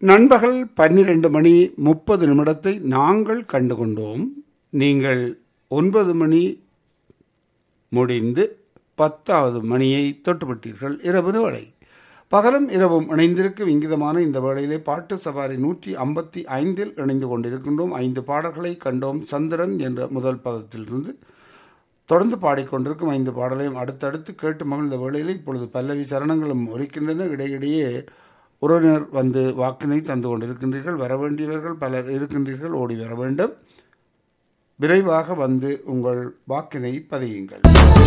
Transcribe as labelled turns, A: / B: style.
A: நண்பகல் பன்னிரண்டு மணி முப்பது நிமிடத்தை நாங்கள் கண்டு கொண்டோம் நீங்கள் ஒன்பது மணி முடிந்து பத்தாவது மணியை தொட்டுவிட்டீர்கள் இரவு வேளை பகலும் இரவும் இணைந்திருக்கும் இங்கிதமான இந்த வேளையிலே பாட்டு சவாரி நூற்றி ஐம்பத்தி ஐந்தில் இணைந்து கொண்டிருக்கின்றோம் ஐந்து பாடல்களை கண்டோம் சந்திரன் என்ற முதல் பதத்திலிருந்து தொடர்ந்து பாடிக்கொண்டிருக்கும் ஐந்து பாடலையும் அடுத்தடுத்து கேட்டு மகிழ்ந்த வேளையில் இப்பொழுது பல்லவி சரணங்களும் ஒலிக்கின்றன இடையிடையே உறவினர் வந்து வாக்கினை தந்து கொண்டிருக்கின்றீர்கள் வர வேண்டியவர்கள் பலர் இருக்கின்றீர்கள் ஓடி வர வேண்டும் விரைவாக வந்து உங்கள் வாக்கினை பதியுங்கள்